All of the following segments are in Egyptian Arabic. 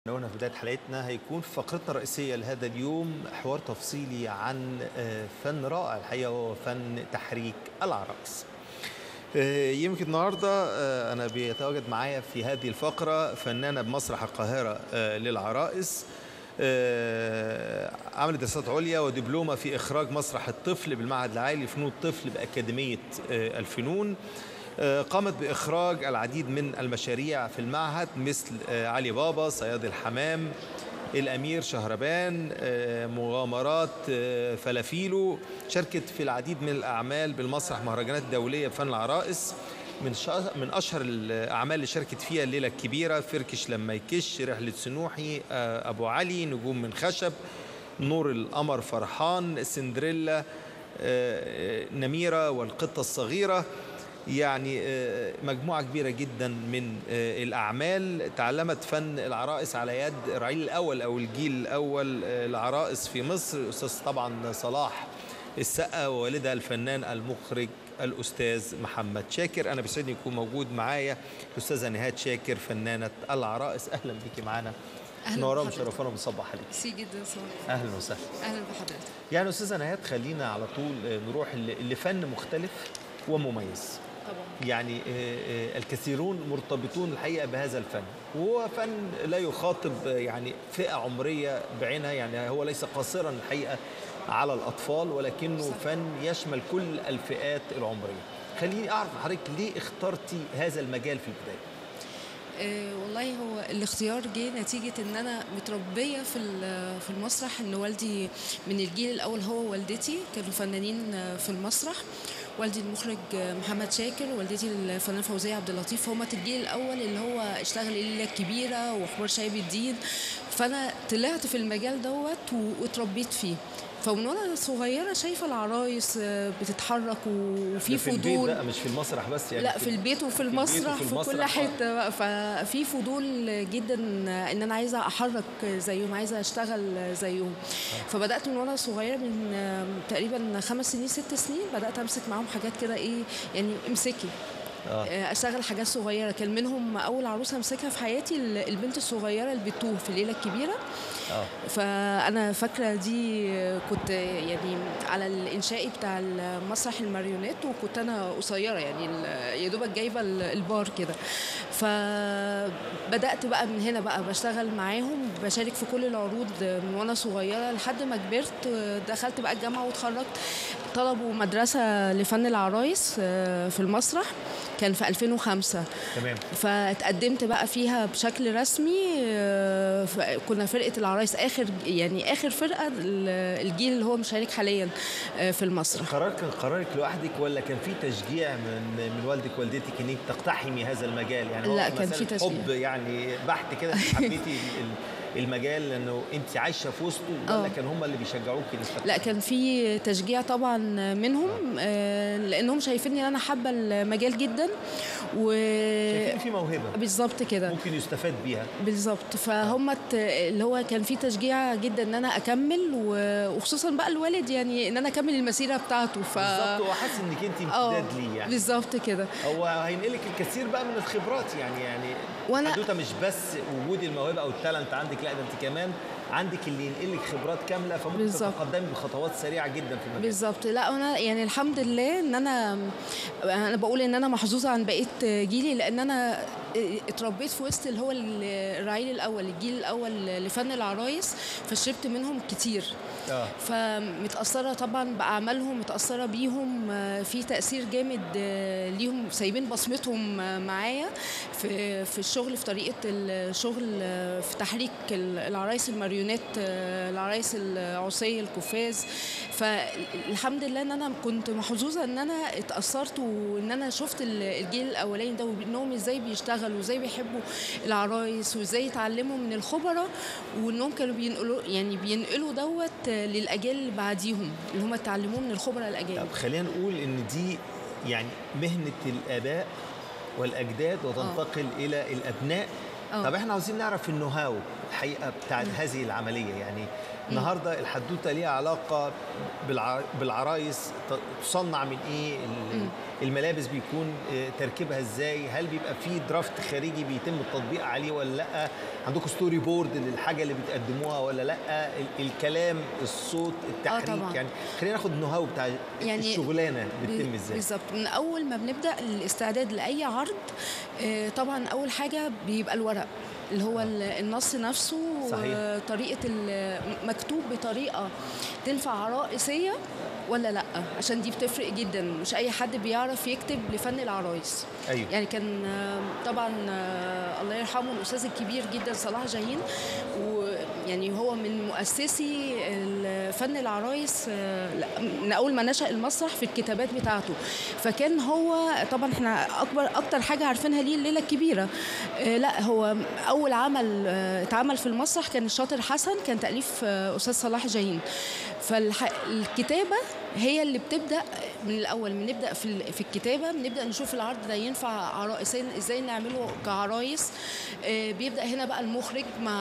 قلنا في بداية حلقتنا هيكون في فقرتنا الرئيسية لهذا اليوم حوار تفصيلي عن آه، فن رائع الحقيقة وهو فن تحريك العرايس. آه، يمكن النهارده آه، أنا بيتواجد معايا في هذه الفقرة فنانة بمسرح القاهرة آه، للعرائس آه، عملت دراسات عليا ودبلومة في إخراج مسرح الطفل بالمعهد العالي لفنون الطفل بأكاديمية آه، الفنون آه، قامت بإخراج العديد من المشاريع في المعهد مثل آه، علي بابا صياد الحمام الأمير شهربان آه، مغامرات آه، فلافيلو شاركت في العديد من الأعمال بالمسرح مهرجانات دولية بفن العرائس من شا- من اشهر الاعمال اللي شاركت فيها الليله الكبيره فركش لما يكش رحله سنوحي آه، ابو علي نجوم من خشب نور القمر فرحان سندريلا آه، نميره والقطه الصغيره يعني آه، مجموعة كبيرة جدا من آه، الأعمال تعلمت فن العرائس على يد الرعيل الأول أو الجيل الأول آه، العرائس في مصر الأستاذ طبعا صلاح السقا ووالدها الفنان المخرج الأستاذ محمد شاكر أنا بيسعدني يكون موجود معايا الأستاذة نهاد شاكر فنانة العرائس أهلا بيكي معانا أهلا منورانا بحضرتك. ومشرفانا وبنصبح عليك ميرسي جدا صراحة أهلا وسهلا اهلا بحضرتك يعني أستاذة نهاد خلينا على طول آه، نروح ل- لفن مختلف ومميز طبعا يعني آه، آه، الكثيرون مرتبطون الحقيقه بهذا الفن وهو فن لا يخاطب آه، يعني فئه عمريه بعينها يعني هو ليس قاصرا الحقيقه على الاطفال ولكنه صح. فن يشمل كل الفئات العمريه خليني اعرف من حضرتك ليه اخترتي هذا المجال في البدايه آه والله هو الاختيار جه نتيجة ان انا متربية في ال- في المسرح ان والدي من الجيل الاول هو ووالدتي كانوا فنانين آه، في المسرح والدي المخرج آه، محمد شاكر والدتي الفنانة فوزية عبد اللطيف فهم الجيل الاول اللي هو اشتغل الليلة الكبيرة وحوار شايب الدين فانا طلعت في المجال دوت و- واتربيت فيه فمن وانا صغيره شايفه العرايس آه، بتتحرك وفي ده في البيت فضول بقى مش في المسرح بس يعني لا في البيت وفي البيت المسرح وفي في, كل المسرح، آه. حته بقى ففي فضول جدا ان انا عايزه احرك زيهم عايزه اشتغل زيهم فبدات من وانا صغيره من آه، تقريبا خمس سنين ست سنين بدات امسك معاهم حاجات كده ايه يعني امسكي آه. آه، اشتغل حاجات صغيره كان منهم اول عروسه امسكها في حياتي ال- البنت الصغيره اللي بتوه في الليله الكبيره اه فانا فاكره دي كنت يعني على الانشائي بتاع المسرح الماريونيت وكنت انا قصيره يعني ال- يا دوبك جايبه ال- البار كده فبدات بقى من هنا بقى بشتغل معاهم بشارك في كل العروض من وانا صغيره لحد ما كبرت دخلت بقى الجامعه واتخرجت طلبوا مدرسه لفن العرايس آه، في المسرح كان في 2005 تمام فاتقدمت بقى فيها بشكل رسمي آه، ف- كنا فرقه العرايس اخر يعني اخر فرقه ال- الجيل اللي هو مشارك حاليا آه، في المسرح القرار كان قرارك لوحدك ولا كان في تشجيع من من والدك والدتك انك تقتحمي هذا المجال يعني هو لا، كان في مسألة تشجيع. حب يعني بحت كده انت حبيتي ال- ال- المجال لانه انت عايشه في وسطه ولا آه. كان هم اللي بيشجعوكي انك تقتحمي؟ لا كان في تشجيع طبعا منهم آه، لانهم شايفين ان انا حابه المجال جدا و شايفين في موهبه بالظبط كده ممكن يستفاد بيها بالظبط فهم ت- اللي هو كان في تشجيع جدا ان انا اكمل و- وخصوصا بقى الوالد يعني ان انا اكمل المسيره بتاعته ف بالظبط هو حاسس انك انت اه امتداد ليه يعني بالظبط كده هو هينقلك الكثير بقى من الخبرات يعني يعني وأنا- حدوته مش بس وجود الموهبه او التالنت عندك لا ده انت كمان عندك اللي ينقلك خبرات كامله فممكن بالظبط. تتقدمي بخطوات سريعه جدا في المجال بالظبط لا انا يعني الحمد لله ان انا انا بقول ان انا محظوظه عن بقيه جيلي لان انا اتربيت في وسط اللي هو الرعيل الاول الجيل الاول لفن العرايس فشربت منهم كتير اه فمتأثرة طبعا بأعمالهم متأثرة بيهم آه، في تأثير جامد آه، ليهم سايبين بصمتهم آه، معايا في في الشغل في طريقة الشغل آه، في تحريك ال- العرايس الماريونيت آه، العرايس العصية القفاز فالحمد لله ان انا كنت محظوظة ان انا اتأثرت وان انا شفت ال- الجيل الاولاني ده وانهم ازاي بيشتغلوا وازاي بيحبوا العرايس وازاي يتعلموا من الخبراء وانهم كانوا بينقلوا يعني بينقلوا دوت للاجيال اللي بعديهم اللي هم اتعلموه من الخبراء الاجانب طب خلينا نقول ان دي يعني مهنه الاباء والاجداد وتنتقل الى الابناء آه. طب احنا عاوزين نعرف النو هاو الحقيقه بتاعت هذه العمليه يعني النهارده الحدوته ليها علاقه بالع... بالعرايس ت- تصنع من ايه ال- الملابس بيكون آه، تركيبها ازاي هل بيبقى في درافت خارجي بيتم التطبيق عليه ولا لا عندكم ستوري بورد للحاجه اللي بتقدموها ولا لا ال- الكلام الصوت التحريك طبعاً. يعني خلينا ناخد النو هاو بتاع يعني الشغلانه بتتم ب- ازاي بالظبط من اول ما بنبدا الاستعداد لاي عرض آه، طبعا اول حاجه بيبقى الورق اللي هو ال- النص نفسه صحيح. طريقه مكتوب بطريقه تنفع عرائسيه ولا لا عشان دي بتفرق جدا مش اي حد بيعرف يكتب لفن العرايس ايوه يعني كان آه، طبعا آه، الله يرحمه الاستاذ الكبير جدا صلاح جاهين ويعني هو من مؤسسي ال- فن العرايس آه، لا، من اول ما نشا المسرح في الكتابات بتاعته فكان هو طبعا احنا اكبر اكتر حاجه عارفينها ليه الليله الكبيره آه، لا هو اول عمل آه، اتعمل في المسرح كان الشاطر حسن كان تاليف آه، استاذ صلاح جاهين فالكتابه هي اللي بتبدا من الاول بنبدا في ال- في الكتابه بنبدا نشوف العرض ده ينفع عرائسيا ازاي نعمله كعرايس آه، بيبدا هنا بقى المخرج مع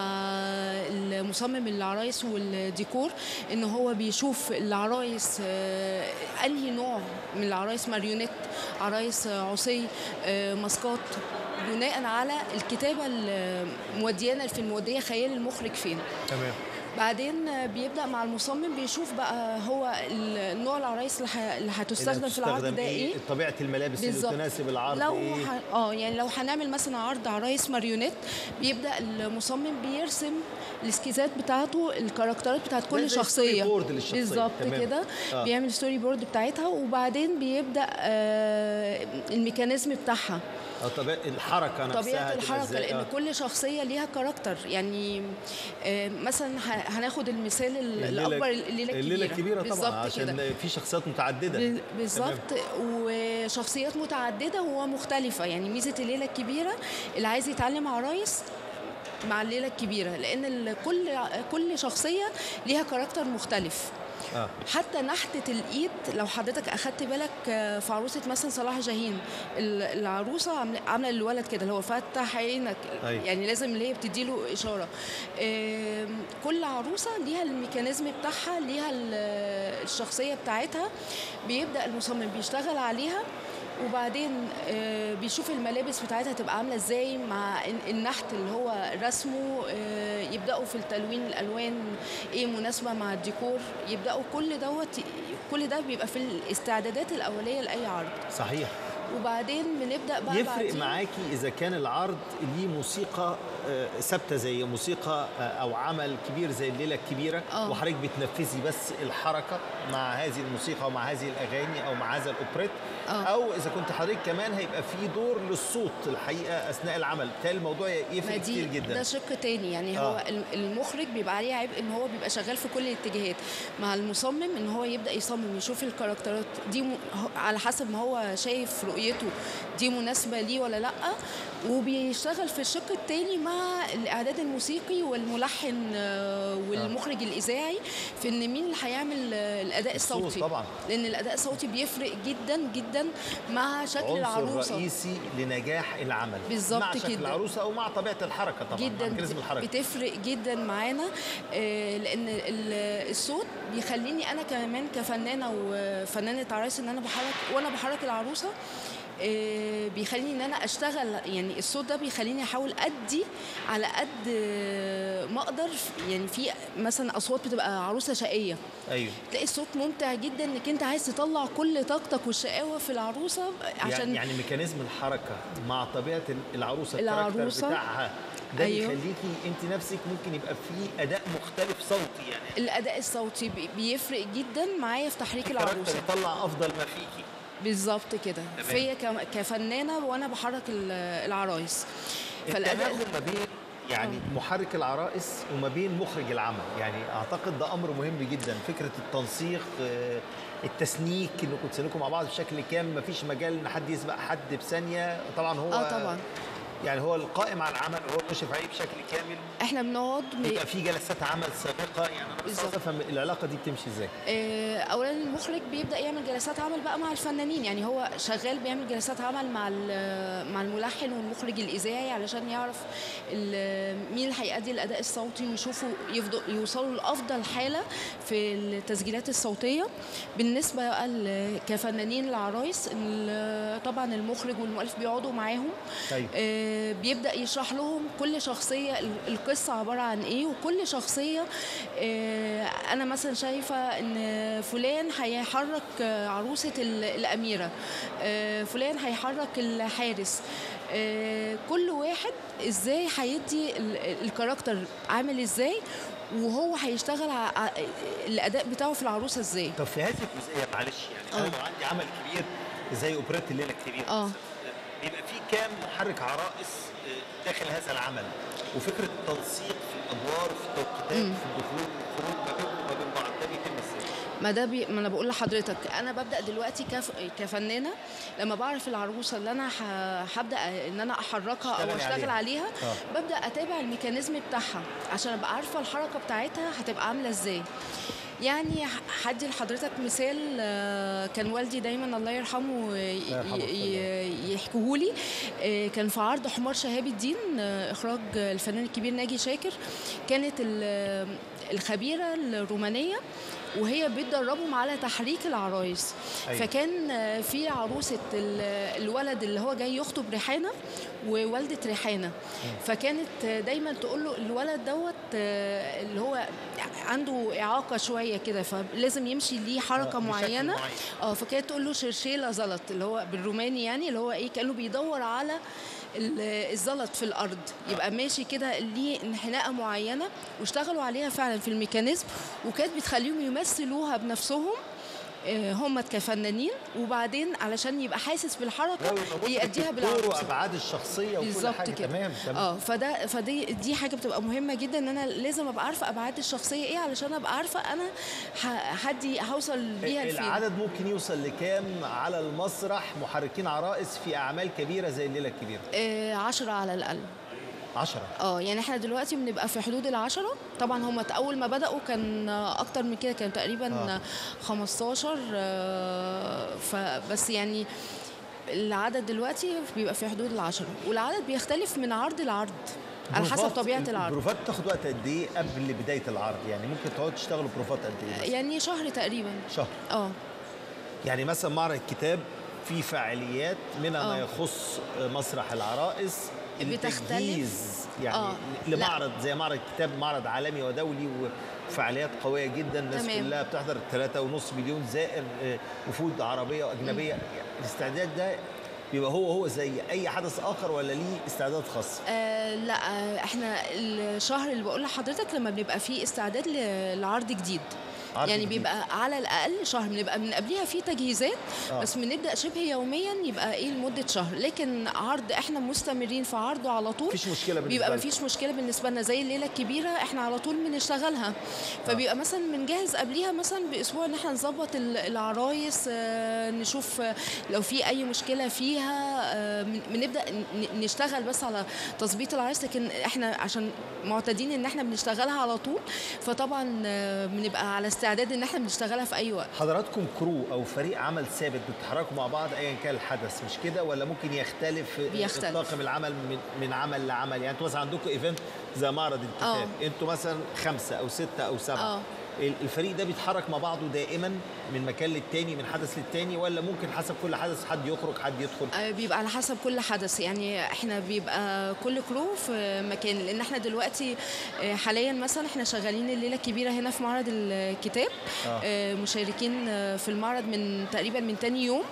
المصمم العرايس والديكور ان هو بيشوف العرايس آه، انهي نوع من العرايس ماريونيت عرايس آه، عصي آه، ماسكات بناء على الكتابه الموديانا في الموديه خيال المخرج فين تمام بعدين بيبدا مع المصمم بيشوف بقى هو النوع العرايس اللي ح- اللي هتستخدم في العرض هتستخدم ده ايه طبيعه الملابس اللي بالظبط. تناسب العرض لو ايه ح... اه يعني لو هنعمل مثلا عرض عرايس ماريونيت بيبدا المصمم بيرسم الاسكيزات بتاعته الكاركترات بتاعت زي كل شخصيه ستوري بورد للشخصية. بالظبط تمام. كده آه. بيعمل ستوري بورد بتاعتها وبعدين بيبدا آه الميكانيزم بتاعها اه طبيعه الحركه نفسها طبيعه هتبقى الحركه إزاي؟ لان آه. كل شخصيه ليها كاركتر يعني آه، مثلا ه- هناخد المثال ال- الاكبر الليله الكبيره الليله الكبيره طبعا بالظبط عشان كده. في شخصيات متعدده بال- تمام. بالظبط وشخصيات متعدده ومختلفه يعني ميزه الليله الكبيره اللي عايز يتعلم عرايس مع الليله الكبيره لان ال- كل كل شخصيه ليها كاركتر مختلف اه حتى نحتة الإيد لو حضرتك أخدت بالك آه، في عروسة مثلا صلاح جاهين ال- العروسة عاملة عاملة للولد كده اللي هو فتح عينك أيوة. يعني لازم اللي هي بتديله إشارة آم، كل عروسة ليها الميكانيزم بتاعها ليها ال- الشخصية بتاعتها بيبدأ المصمم بيشتغل عليها وبعدين آه، بيشوف الملابس بتاعتها تبقى عامله ازاي مع ال- النحت اللي هو رسمه آه، يبداوا في التلوين الالوان ايه مناسبه مع الديكور يبداوا كل دوت كل ده بيبقى في الاستعدادات الاوليه لاي عرض صحيح وبعدين بنبدا بقى يفرق بعدين- معاكي اذا كان العرض ليه موسيقى آه، ثابته زي موسيقى آه، او عمل كبير زي الليله الكبيره آه. وحضرتك بتنفذي بس الحركه مع هذه الموسيقى ومع هذه الاغاني او مع هذا الاوبريت آه. او اذا كنت حضرتك كمان هيبقى في دور للصوت الحقيقه اثناء العمل بالتالي الموضوع ما يفرق دي كتير جدا ده شق تاني يعني آه. هو الم- المخرج بيبقى عليه عبء ان هو بيبقى شغال في كل الاتجاهات مع المصمم ان هو يبدا يصمم يشوف الكاركترات دي م... هو- على حسب ما هو شايف رؤيته دي مناسبه ليه ولا لا وبيشتغل في الشق التاني مع الاعداد الموسيقي والملحن آه، والمخرج الاذاعي في ان مين اللي هيعمل آه، الاداء الصوت الصوتي طبعا. لان الاداء الصوتي بيفرق جدا جدا مع شكل عنصر العروسه رئيسي لنجاح العمل بالظبط مع شكل كده. العروسه او مع طبيعه الحركه طبعا مع جدا ميكانيزم الحركه بتفرق جدا معانا آه، لان ال- الصوت بيخليني انا كمان كفنانه وفنانه عرايس ان انا بحرك وانا بحرك العروسه آه، بيخليني ان انا اشتغل يعني الصوت ده بيخليني احاول ادي على قد آه، ما اقدر يعني في مثلا اصوات بتبقى عروسه شقيه ايوه تلاقي الصوت ممتع جدا انك انت عايز تطلع كل طاقتك والشقاوه في العروسه عشان عشان يعني ميكانيزم الحركه مع طبيعه العروسه الكاركتر العروسة. بتاعها ده أيوه. بيخليكي انت نفسك ممكن يبقى في اداء مختلف صوتي يعني الاداء الصوتي بي- بيفرق جدا معايا في تحريك الكاركتر العروسه يطلع افضل ما فيكي بالظبط كده تمام. فيا كم- كفنانه وانا بحرك ال- العرايس فالاداء التناغم ما بين يعني محرك العرائس وما بين مخرج العمل يعني اعتقد ده امر مهم جدا فكره التنسيق آه، التسنيك انكم تسنكوا مع بعض بشكل كامل مفيش مجال ان حد يسبق حد بثانيه طبعا هو اه طبعا يعني هو القائم على العمل هو المشرف عليه بشكل كامل احنا بنقعد م- بيبقى في جلسات عمل سابقه يعني انا بس بالظبط. عايز افهم العلاقه دي بتمشي ازاي آه، اولا المخرج بيبدا يعمل جلسات عمل بقى مع الفنانين يعني هو شغال بيعمل جلسات عمل مع ال- مع الملحن والمخرج الاذاعي علشان يعرف ال- مين اللي هيأدي الاداء الصوتي ويشوفوا يفضل يوصلوا لافضل حاله في التسجيلات الصوتيه بالنسبه بقى ل- كفنانين العرايس ال- طبعا المخرج والمؤلف بيقعدوا معاهم طيب آه، بيبدا يشرح لهم كل شخصيه ال- القصه عباره عن ايه وكل شخصيه آه، انا مثلا شايفه ان فلان هيحرك آه، عروسه ال- الاميره آه، فلان هيحرك الحارس آه، كل واحد ازاي هيدي ال- الكاركتر عامل ازاي وهو هيشتغل ع- ع- الاداء بتاعه في العروسه ازاي طب في هذه الجزئيه معلش يعني انا آه. لو عندي عمل كبير زي اوبريت الليله الكبيره آه. مثلاً، بيبقى في كام محرك عرائس آه، داخل هذا العمل وفكره التنسيق في الادوار في التوقيتات في الدخول والخروج ما بينكم وما بين بعض ده بيتم ازاي؟ ما ده بي... ما انا بقول لحضرتك انا ببدا دلوقتي كف... كفنانه لما بعرف العروسه اللي انا ح... هبدا ان انا احركها او تشتغلي اشتغل عليها. عليها, آه. ببدا اتابع الميكانيزم بتاعها عشان ابقى عارفه الحركه بتاعتها هتبقى عامله ازاي يعني ح- هدي لحضرتك مثال آه، كان والدي دايما الله يرحمه يرحمه يحكوهولي آه، كان في عرض حمار شهاب الدين آه، اخراج الفنان الكبير ناجي شاكر كانت ال- الخبيره الرومانيه وهي بتدربهم على تحريك العرايس أيوة. فكان آه، في عروسه ال- الولد اللي هو جاي يخطب ريحانه ووالده ريحانه فكانت آه، دايما تقول له الولد دوت آه، اللي هو عنده اعاقه شويه كده فلازم يمشي ليه حركه آه، بشكل معينه معين. اه فكانت تقول له شرشيله زلط اللي هو بالروماني يعني اللي هو ايه كانه بيدور على ال- الزلط في الارض يبقى ماشي كده ليه انحناءه معينه واشتغلوا عليها فعلا في الميكانيزم وكانت بتخليهم يمثلوها بنفسهم آه، هم كفنانين وبعدين علشان يبقى حاسس بالحركه يأديها بالدور بالعروسه وابعاد الشخصيه وكل بالظبط حاجه كده تمام تمام اه فده فدي دي حاجه بتبقى مهمه جدا ان انا لازم ابقى عارفه ابعاد الشخصيه ايه علشان ابقى عارفه انا ه- هدي هوصل بيها لفين العدد ممكن يوصل لكام على المسرح محركين عرائس في اعمال كبيره زي الليله الكبيره آه عشرة على الأقل 10 اه يعني احنا دلوقتي بنبقى في حدود العشرة طبعا هم أول ما بدأوا كان آه، أكتر من كده كان تقريبا آه. آه. 15 آه فبس يعني العدد دلوقتي بيبقى في حدود العشرة والعدد بيختلف من عرض لعرض على حسب طبيعة العرض البروفات بتاخد وقت قد ايه قبل بدايه العرض يعني ممكن تقعدوا تشتغلوا بروفات قد ايه مثلاً؟ يعني شهر تقريبا شهر اه يعني مثلا معرض الكتاب في فعاليات منها ما آه. يخص مسرح العرائس بتختلف. التجهيز يعني آه. لمعرض زي معرض الكتاب معرض عالمي ودولي وفعاليات قويه جدا الناس تمام. كلها بتحضر 3.5 مليون زائر آه، وفود عربيه واجنبيه يعني الاستعداد ده بيبقى هو هو زي اي حدث اخر ولا ليه استعداد خاص آه لا آه احنا الشهر اللي بقول لحضرتك لما بنبقى فيه استعداد ل- لعرض جديد عرض يعني جديد. بيبقى على الاقل شهر بنبقى من قبلها في تجهيزات آه. آه. بس بنبدا شبه يوميا يبقى ايه لمده شهر لكن عرض احنا مستمرين في عرضه على طول مفيش مشكله بالنسبه بيبقى لكم. مفيش مشكله بالنسبه لنا زي الليله الكبيره احنا على طول بنشتغلها فبيبقى مثلا بنجهز قبليها مثلا باسبوع ان احنا نظبط ال- العرايس آه، نشوف آه، لو في اي مشكله فيها آه، بن- بنبدا ن- نشتغل بس على تظبيط العرايس لكن احنا عشان معتادين ان احنا بنشتغلها على طول فطبعا آه، بنبقى على استعداد ان احنا بنشتغلها في اي وقت حضراتكم كرو او فريق عمل ثابت بتتحركوا مع بعض ايا كان الحدث مش كده ولا ممكن يختلف بيختلف. طاقم العمل من, من عمل لعمل يعني انتوا مثلا عندكم ايفنت زي معرض الكتاب انتوا مثلا خمسه او سته او سبعه آه. ال- الفريق ده بيتحرك مع بعضه دائما من مكان للتاني من حدث للتاني ولا ممكن حسب كل حدث حد يخرج حد يدخل آه، بيبقى على حسب كل حدث يعني احنا بيبقى كل كرو في مكان لان احنا دلوقتي آه، حاليا مثلا احنا شغالين الليله الكبيره هنا في معرض الكتاب آه. آه، مشاركين آه، في المعرض من تقريبا من تاني يوم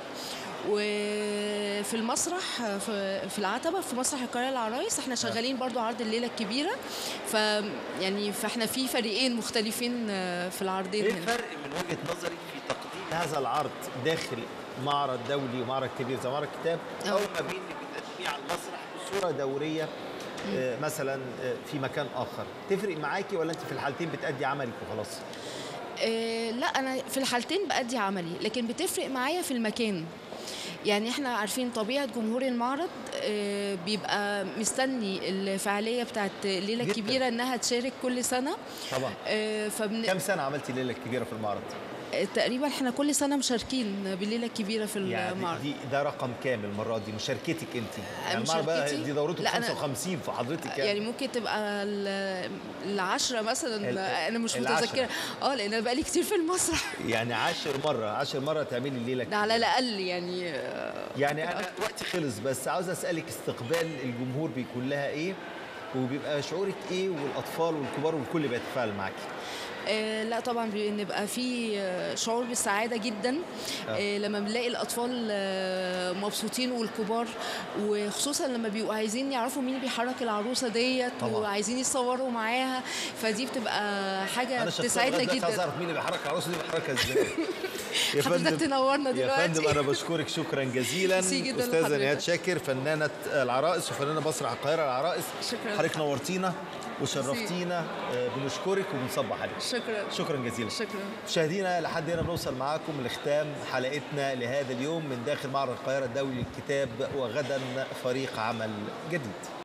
وفي المسرح آه، في في العتبه في مسرح القريه العرايس احنا شغالين برضو عرض الليله الكبيره ف يعني فاحنا في فريقين مختلفين آه، في العرضين ايه هنا الفرق من وجهه نظرك في تقديم هذا العرض داخل معرض دولي ومعرض كبير زي معرض الكتاب آه. او ما بين اللي بتقدميه على المسرح بصوره دوريه آه، مثلا آه، في مكان اخر تفرق معاكي ولا انت في الحالتين بتأدي عملك وخلاص آه، لا انا في الحالتين بأدي عملي لكن بتفرق معايا في المكان يعني احنا عارفين طبيعه جمهور المعرض آه، بيبقى مستني الفعاليه بتاعت الليله جداً. الكبيره انها تشارك كل سنه طبعا آه، فبن... كم سنه عملتي الليله الكبيره في المعرض تقريبا احنا كل سنه مشاركين بالليله الكبيره في يعني المعرض دي ده رقم كامل المره دي مشاركتك انت يعني مشاركتي؟ المعرض بقى دي دورته لا، أنا- 55 فحضرتك يعني ممكن تبقى ال- العشرة مثلا ال- انا مش العشرة. متذكره اه لان انا بقالي كتير في المسرح يعني عشر مرة عشر مرة تعملي الليلة ده على الكبيرة. الاقل يعني آه، يعني ممكن أنا أكتر. وقتي خلص بس عاوز أسألك استقبال الجمهور بيكون لها إيه وبيبقى شعورك إيه والأطفال والكبار والكل بيتفاعل معاكي آه، لا طبعا بنبقى في آه، شعور بالسعاده جدا آه، لما بنلاقي الاطفال آه، مبسوطين والكبار وخصوصا لما بيبقوا عايزين يعرفوا مين بيحرك العروسه ديت طبعاً. وعايزين يتصوروا معاها فدي بتبقى حاجه أنا شخصيا بتسعدنا لغاية دلوقتي عايز جدا أعرف مين اللي بيحرك العروسة دي بيحركها إزاي يا حضرتك تنورنا يا دلوقتي فندم أنا بشكرك شكرا جزيلا ميرسي جداً أستاذة لحضرتك. نهاد شاكر فنانة العرائس وفنانة مسرح القاهرة العرائس شكراً. حضرتك نورتينا وشرفتينا آه، بنشكرك وبنصبح عليك شكرا شكرا جزيلا شكرا مشاهدينا لحد هنا بنوصل معاكم لختام حلقتنا لهذا اليوم من داخل معرض القاهرة الدولي للكتاب وغدا فريق عمل جديد